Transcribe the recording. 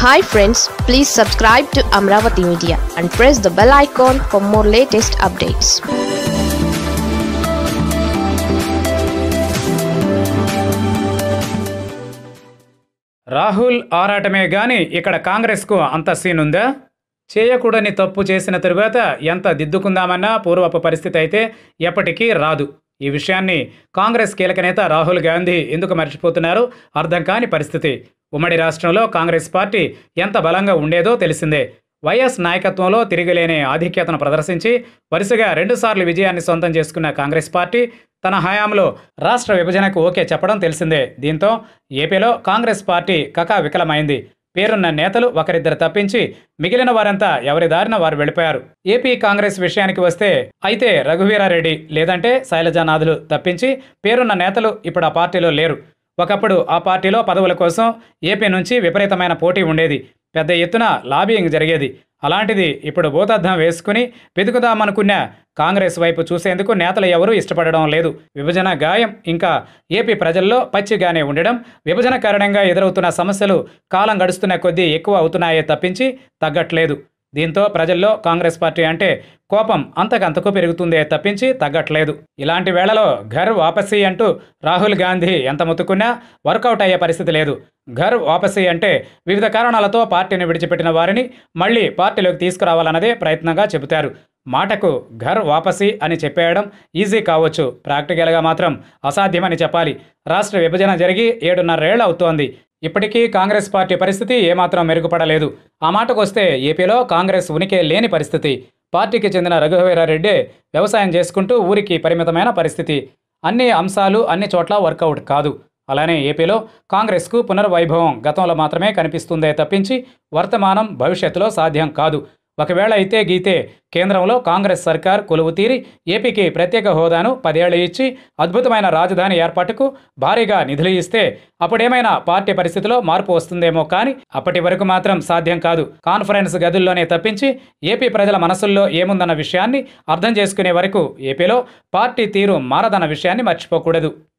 hi friends please subscribe to Amaravati media and press the bell icon for more latest updates Rahul ఆరాటమే గాని ఇక్కడ కాంగ్రెస్కు అంత సీన్ ఉందా చేయకూడని తప్పు చేసిన తరువాత ఎంత దిద్దుకుందామన్నా పూర్వపు పరిస్థితి అయితే ఎప్పటికీ రాదు ఈ విషయాన్ని కాంగ్రెస్ కీలక నేత రాహుల్ గాంధీ ఎందుకు మర్చిపోతున్నారో అర్థం కాని పరిస్థితి ఉమ్మడి రాష్ట్రంలో కాంగ్రెస్ పార్టీ ఎంత బలంగా ఉండేదో తెలిసిందే వైఎస్ నాయకత్వంలో తిరిగిలేని ఆధిక్యతను ప్రదర్శించి వరుసగా రెండుసార్లు విజయాన్ని సొంతం చేసుకున్న కాంగ్రెస్ పార్టీ తన హయాంలో రాష్ట్ర విభజనకు ఓకే చెప్పడం తెలిసిందే దీంతో ఏపీలో కాంగ్రెస్ పార్టీ కకా వికలమైంది పేరున్న నేతలు ఒకరిద్దరు తప్పించి మిగిలిన వారంతా ఎవరి దారిన వారు వెళ్ళిపోయారు ఏపీ కాంగ్రెస్ విషయానికి వస్తే అయితే రఘువీరారెడ్డి లేదంటే శైలజానాథులు తప్పించి పేరున్న నేతలు ఇప్పుడు ఆ పార్టీలో లేరు ఒకప్పుడు ఆ పార్టీలో పదవుల కోసం ఏపీ నుంచి విపరీతమైన పోటీ ఉండేది పెద్ద ఎత్తున లాబియింగ్ జరిగేది అలాంటిది ఇప్పుడు భూతద్దం వేసుకుని వెతుకుదామనుకున్న కాంగ్రెస్ వైపు చూసేందుకు నేతలు ఎవరూ ఇష్టపడడం లేదు విభజన గాయం ఇంకా ఏపీ ప్రజల్లో పచ్చిగానే ఉండడం విభజన కారణంగా ఎదురవుతున్న సమస్యలు కాలం గడుస్తున్న కొద్దీ ఎక్కువ అవుతున్నాయే తప్పించి తగ్గట్లేదు దీంతో ప్రజల్లో కాంగ్రెస్ పార్టీ అంటే కోపం అంతకంతకు పెరుగుతుందే తప్పించి తగ్గట్లేదు ఇలాంటి వేళలో ఘర్ వాపసీ అంటూ రాహుల్ గాంధీ ఎంత ముత్తుకున్నా వర్కౌట్ అయ్యే పరిస్థితి లేదు ఘర్ వాపసీ అంటే వివిధ కారణాలతో పార్టీని విడిచిపెట్టిన వారిని మళ్ళీ పార్టీలోకి తీసుకురావాలన్నదే ప్రయత్నంగా చెబుతారు మాటకు ఘర్ వాపసీ అని చెప్పేయడం ఈజీ కావచ్చు ప్రాక్టికల్గా మాత్రం అసాధ్యమని చెప్పాలి రాష్ట్ర విభజన జరిగి ఏడున్నరేళ్లు అవుతోంది ఇప్పటికీ కాంగ్రెస్ పార్టీ పరిస్థితి ఏమాత్రం మెరుగుపడలేదు ఆ మాటకు వస్తే ఏపీలో కాంగ్రెస్ ఉనికి లేని పరిస్థితి పార్టీకి చెందిన రఘువీరారెడ్డి వ్యవసాయం చేసుకుంటూ ఊరికి పరిమితమైన పరిస్థితి అన్ని అంశాలు అన్ని చోట్ల వర్కౌట్ కాదు అలానే ఏపీలో కాంగ్రెస్కు పునర్వైభవం గతంలో మాత్రమే కనిపిస్తుందే తప్పించి వర్తమానం భవిష్యత్తులో సాధ్యం కాదు ఒకవేళ అయితే గీతే కేంద్రంలో కాంగ్రెస్ సర్కార్ కొలువు తీరి ఏపీకి ప్రత్యేక హోదాను పదేళ్లు ఇచ్చి అద్భుతమైన రాజధాని ఏర్పాటుకు భారీగా నిధులు ఇస్తే అప్పుడేమైనా పార్టీ పరిస్థితిలో మార్పు వస్తుందేమో కానీ అప్పటి వరకు మాత్రం సాధ్యం కాదు కాన్ఫరెన్స్ గదుల్లోనే తప్పించి ఏపీ ప్రజల మనసుల్లో ఏముందన్న విషయాన్ని అర్థం చేసుకునే వరకు ఏపీలో పార్టీ తీరు మారదన్న విషయాన్ని మర్చిపోకూడదు